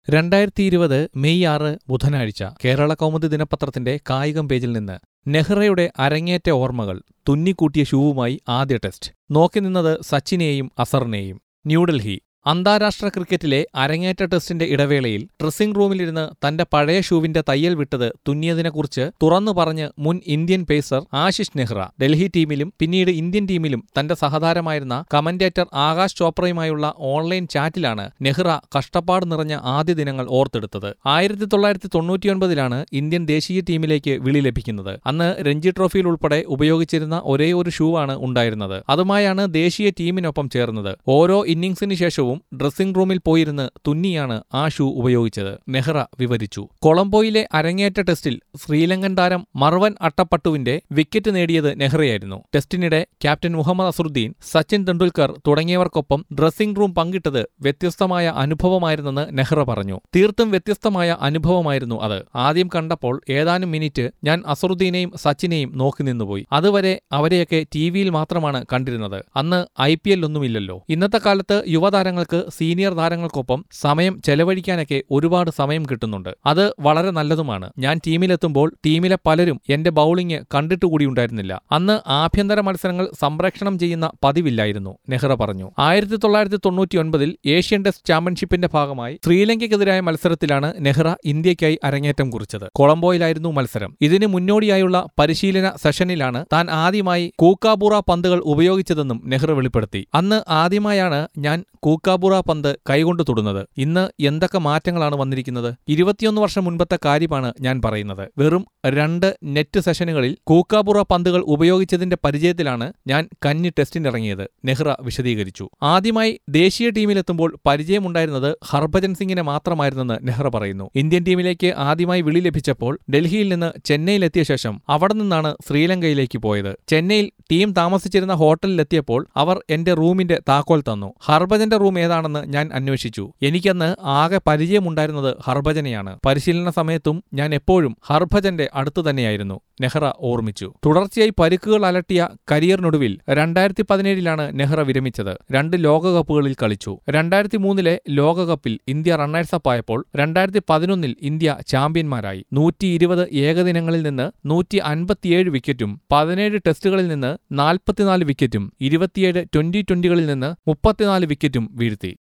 രണ്ടായിരത്തി ഇരുപത് മെയ് ആറ് ബുധനാഴ്ച കേരള കൗമുദി ദിനപത്രത്തിന്റെ കായികം പേജിൽ നിന്ന് നെഹ്റയുടെ അരങ്ങേറ്റ ഓർമ്മകൾ തുന്നിക്കൂട്ടിയ ഷൂവുമായി ആദ്യ ടെസ്റ്റ് നോക്കി നിന്നത് സച്ചിനെയും അസറിനെയും ന്യൂഡൽഹി അന്താരാഷ്ട്ര ക്രിക്കറ്റിലെ അരങ്ങേറ്റ ടെസ്റ്റിന്റെ ഇടവേളയിൽ ഡ്രസ്സിംഗ് റൂമിലിരുന്ന് തന്റെ പഴയ ഷൂവിന്റെ തയ്യൽ വിട്ടത് തുന്നിയതിനെക്കുറിച്ച് തുറന്നു പറഞ്ഞ് മുൻ ഇന്ത്യൻ പേസർ ആശിഷ് നെഹ്റ ഡൽഹി ടീമിലും പിന്നീട് ഇന്ത്യൻ ടീമിലും തന്റെ സഹതാരമായിരുന്ന കമന്റേറ്റർ ആകാശ് ചോപ്രയുമായുള്ള ഓൺലൈൻ ചാറ്റിലാണ് നെഹ്റ കഷ്ടപ്പാട് നിറഞ്ഞ ആദ്യ ദിനങ്ങൾ ഓർത്തെടുത്തത് ആയിരത്തി തൊള്ളായിരത്തി തൊണ്ണൂറ്റിയൊൻപതിലാണ് ഇന്ത്യൻ ദേശീയ ടീമിലേക്ക് വിളി ലഭിക്കുന്നത് അന്ന് രഞ്ജി ട്രോഫിയിൽ ഉൾപ്പെടെ ഉപയോഗിച്ചിരുന്ന ഒരേ ഒരു ഷൂവാണ് ഉണ്ടായിരുന്നത് അതുമായാണ് ദേശീയ ടീമിനൊപ്പം ചേർന്നത് ഓരോ ഇന്നിംഗ്സിന് ശേഷവും ഡ്രസ്സിംഗ് റൂമിൽ പോയിരുന്ന് തുന്നിയാണ് ആ ഷൂ ഉപയോഗിച്ചത് നെഹ്റ വിവരിച്ചു കൊളംബോയിലെ അരങ്ങേറ്റ ടെസ്റ്റിൽ ശ്രീലങ്കൻ താരം മർവൻ അട്ടപ്പട്ടുവിന്റെ വിക്കറ്റ് നേടിയത് നെഹ്റയായിരുന്നു ടെസ്റ്റിനിടെ ക്യാപ്റ്റൻ മുഹമ്മദ് അസറുദ്ദീൻ സച്ചിൻ തെണ്ടുൽക്കർ തുടങ്ങിയവർക്കൊപ്പം ഡ്രസ്സിംഗ് റൂം പങ്കിട്ടത് വ്യത്യസ്തമായ അനുഭവമായിരുന്നെന്ന് നെഹ്റ പറഞ്ഞു തീർത്തും വ്യത്യസ്തമായ അനുഭവമായിരുന്നു അത് ആദ്യം കണ്ടപ്പോൾ ഏതാനും മിനിറ്റ് ഞാൻ അസറുദ്ദീനെയും സച്ചിനെയും നോക്കി നിന്നുപോയി അതുവരെ അവരെയൊക്കെ ടി വിയിൽ മാത്രമാണ് കണ്ടിരുന്നത് അന്ന് ഐ പി എൽ ഒന്നുമില്ലല്ലോ ഇന്നത്തെ കാലത്ത് യുവതാരങ്ങൾക്ക് സീനിയർ താരങ്ങൾക്കൊപ്പം സമയം ചെലവഴിക്കാനൊക്കെ ഒരുപാട് സമയം കിട്ടുന്നുണ്ട് അത് വളരെ നല്ലതുമാണ് ഞാൻ ടീമിലെത്തുമ്പോൾ ടീമിലെ പലരും എന്റെ ബൌളിംഗ് കണ്ടിട്ടുകൂടി ഉണ്ടായിരുന്നില്ല അന്ന് ആഭ്യന്തര മത്സരങ്ങൾ സംപ്രേഷണം ചെയ്യുന്ന പതിവില്ലായിരുന്നു നെഹ്റ പറഞ്ഞു ആയിരത്തി തൊള്ളായിരത്തി തൊണ്ണൂറ്റി ഒൻപതിൽ ഏഷ്യൻ ടെസ്റ്റ് ചാമ്പ്യൻഷിപ്പിന്റെ ഭാഗമായി ശ്രീലങ്കയ്ക്കെതിരായ മത്സരത്തിലാണ് നെഹ്റ ഇന്ത്യയ്ക്കായി അരങ്ങേറ്റം കുറിച്ചത് കൊളംബോയിലായിരുന്നു മത്സരം ഇതിന് മുന്നോടിയായുള്ള പരിശീലന സെഷനിലാണ് താൻ ആദ്യമായി കൂക്കാബൂറ പന്തുകൾ ഉപയോഗിച്ചതെന്നും നെഹ്റ വെളിപ്പെടുത്തി അന്ന് ആദ്യമായാണ് ഞാൻ കൂക്കാബൂറ പന്ത് കൈകൊണ്ട് തൊടുന്നത് ഇന്ന് എന്തൊക്കെ മാറ്റങ്ങളാണ് വന്നിരിക്കുന്നത് ഇരുപത്തിയൊന്ന് വർഷം മുൻപത്തെ കാര്യമാണ് ഞാൻ പറയുന്നത് വെറും രണ്ട് നെറ്റ് സെഷനുകളിൽ കൂക്കാബുറ പന്തുകൾ ഉപയോഗിച്ചതിന്റെ പരിചയത്തിലാണ് ഞാൻ കന്നി ടെസ്റ്റിനിറങ്ങിയത് നെഹ്റ വിശദീകരിച്ചു ആദ്യമായി ദേശീയ ടീമിലെത്തുമ്പോൾ പരിചയമുണ്ടായിരുന്നത് ഹർഭജൻ സിംഗിനെ മാത്രമായിരുന്നെന്ന് നെഹ്റ പറയുന്നു ഇന്ത്യൻ ടീമിലേക്ക് ആദ്യമായി വിളി ലഭിച്ചപ്പോൾ ഡൽഹിയിൽ നിന്ന് ചെന്നൈയിലെത്തിയ ശേഷം അവിടെ നിന്നാണ് ശ്രീലങ്കയിലേക്ക് പോയത് ചെന്നൈയിൽ ടീം താമസിച്ചിരുന്ന ഹോട്ടലിലെത്തിയപ്പോൾ അവർ എന്റെ റൂമിന്റെ താക്കോൽ തന്നു ഹർഭജന്റെ റൂം ഏതാണെന്ന് ഞാൻ അന്വേഷിച്ചു എനിക്കന്ന് ആകെ പരിചയമുണ്ടായിരുന്നത് ഹർഭജനെയാണ് പരിശീലന സമയത്തും ഞാൻ എപ്പോഴും ഹർഭജന്റെ അടുത്തു തന്നെയായിരുന്നു നെഹ്റ ഓർമ്മിച്ചു തുടർച്ചയായി പരിക്കുകൾ അലട്ടിയ കരിയറിനൊടുവിൽ രണ്ടായിരത്തി പതിനേഴിലാണ് നെഹ്റ വിരമിച്ചത് രണ്ട് ലോകകപ്പുകളിൽ കളിച്ചു രണ്ടായിരത്തി മൂന്നിലെ ലോകകപ്പിൽ ഇന്ത്യ റണ്ണേഴ്സപ്പ് ആയപ്പോൾ രണ്ടായിരത്തി പതിനൊന്നിൽ ഇന്ത്യ ചാമ്പ്യന്മാരായി നൂറ്റി ഇരുപത് ഏകദിനങ്ങളിൽ നിന്ന് നൂറ്റി അൻപത്തിയേഴ് വിക്കറ്റും പതിനേഴ് ടെസ്റ്റുകളിൽ നിന്ന് നാൽപ്പത്തിനാല് വിക്കറ്റും ഇരുപത്തിയേഴ് ട്വന്റി ട്വന്റികളിൽ നിന്ന് മുപ്പത്തിനാല് വിക്കറ്റും വീഴ്ത്തി